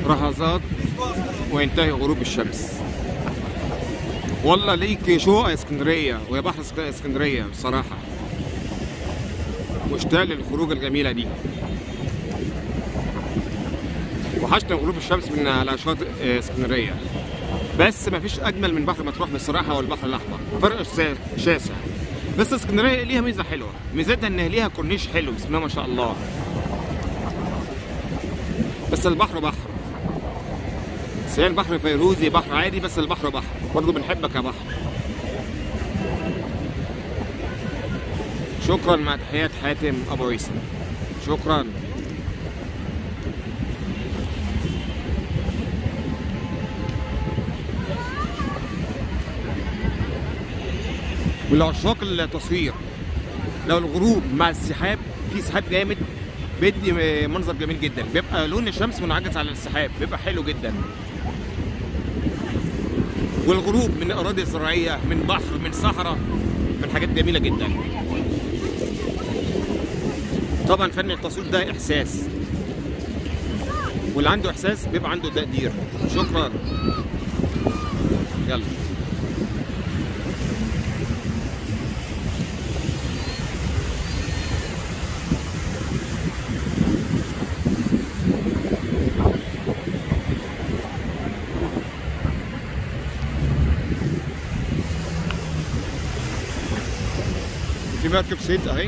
لحظات وينتهي غروب الشمس والله ليك شو يا اسكندريه ويا بحر اسك- اسكندريه بصراحه مشتاق للخروج الجميله دي وحشنا غروب الشمس من على شاطئ آه، اسكندريه بس ما فيش اجمل من بحر مطروح بصراحه والبحر الاحمر فرق شا- شاسع بس اسكندريه ليها ميزه حلوه ميزتها ان ليها كورنيش حلو بسم الله ما شاء الله بس البحر بحر سواء البحر فيروزي بحر عادي بس البحر بحر برضه بنحبك يا بحر شكرا مع تحيات حاتم ابو عيسى شكرا ولعشاق التصوير لو الغروب مع السحاب في سحاب جامد بيدي منظر جميل جدا بيبقى لون الشمس منعكس على السحاب بيبقى حلو جدا والغروب من اراضي زراعيه من بحر من صحراء من حاجات جميله جدا طبعا فن التصوير ده احساس واللي عنده احساس بيبقى عنده تقدير شكرا يلا في مركب صيد اهي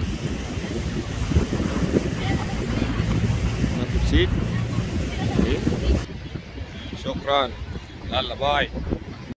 مركب صيد اهي. شكرا يلا باي